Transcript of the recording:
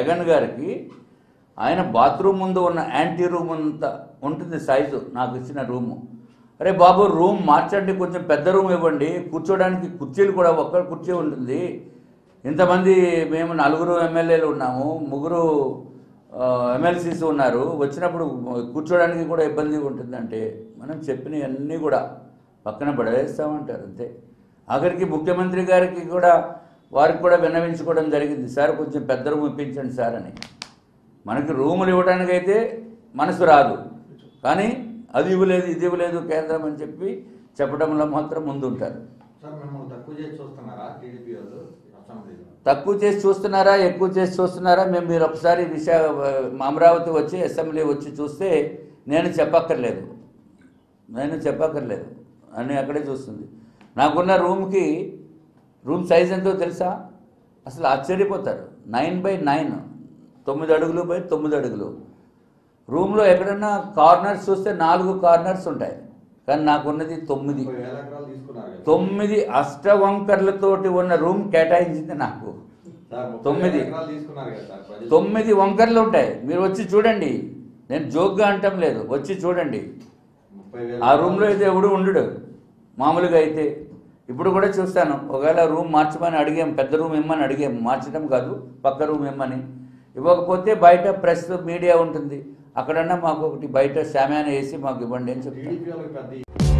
జగన్ గారికి ఆయన బాత్రూమ్ ముందు ఉన్న యాంటీ రూమ్ అంతా ఉంటుంది సైజు నాకు ఇచ్చిన రూము అరే బాబు రూమ్ మార్చండి కొంచెం పెద్ద రూమ్ ఇవ్వండి కూర్చోడానికి కుర్చీలు కూడా ఒక్క కుర్చీ ఉంటుంది ఇంతమంది మేము నలుగురు ఎమ్మెల్యేలు ఉన్నాము ముగ్గురు ఎమ్మెల్సీస్ ఉన్నారు వచ్చినప్పుడు కూర్చోడానికి కూడా ఇబ్బంది ఉంటుందంటే మనం చెప్పినవన్నీ కూడా పక్కన పడవేస్తామంటారు అంతే ఆఖరికి ముఖ్యమంత్రి గారికి కూడా వారికి కూడా విన్నవించుకోవడం జరిగింది సార్ కొంచెం పెద్ద రూమ్ ఇప్పించండి సార్ అని మనకి రూములు ఇవ్వడానికైతే మనసు రాదు కానీ అది ఇవ్వలేదు ఇది ఇవ్వలేదు కేంద్రం అని చెప్పి చెప్పడంలో మాత్రం ముందుంటారు సార్ మిమ్మల్ని తక్కువ చేసి చూస్తున్నారా టీడీపీ వాళ్ళు అసెంబ్లీలో తక్కువ చేసి చూస్తున్నారా ఎక్కువ చేసి చూస్తున్నారా మేము మీరు ఒకసారి విశా అమరావతి వచ్చి అసెంబ్లీ వచ్చి చూస్తే నేను చెప్పక్కర్లేదు నేను చెప్పక్కర్లేదు అని అక్కడే చూస్తుంది నాకున్న రూమ్కి రూమ్ సైజ్ ఎంతో తెలుసా అసలు ఆశ్చర్యపోతారు నైన్ బై నైన్ తొమ్మిది అడుగులు బై తొమ్మిది అడుగులు రూమ్లో ఎక్కడన్నా కార్నర్స్ చూస్తే నాలుగు కార్నర్స్ ఉంటాయి కానీ నాకున్నది తొమ్మిది ముప్పై వేల ఎకరాలు తీసుకున్నారు కదా తొమ్మిది అష్టవంకర్లతోటి ఉన్న రూమ్ కేటాయించింది నాకు సార్ ముప్పై తొమ్మిది. వేల ఎకరాలు తీసుకున్నారు కదా సార్ ప్రజలు తొమ్మిది వంకర్లు ఉంటాయి మీరు వచ్చి చూడండి నేను జోక్గా అంటం లేదు వచ్చి చూడండి ముప్పై వేల ఆ రూమ్లో అయితే ఎవడు ఉండడు మామూలుగా అయితే ఇప్పుడు కూడా చూస్తాను ఒకవేళ రూమ్ మార్చమని అడిగాం పెద్ద రూమ్ ఇమ్మని అడిగాం మార్చడం కాదు పక్క రూమ్ ఇమ్మని ఇవ్వకపోతే బయట ప్రెస్ మీడియా ఉంటుంది అక్కడన్నా మాకు ఒకటి బయట శామ్యాన వేసి మాకు ఇవ్వండి అని చెప్తాను టీడీపీ వాళ్ళకి పెద్ద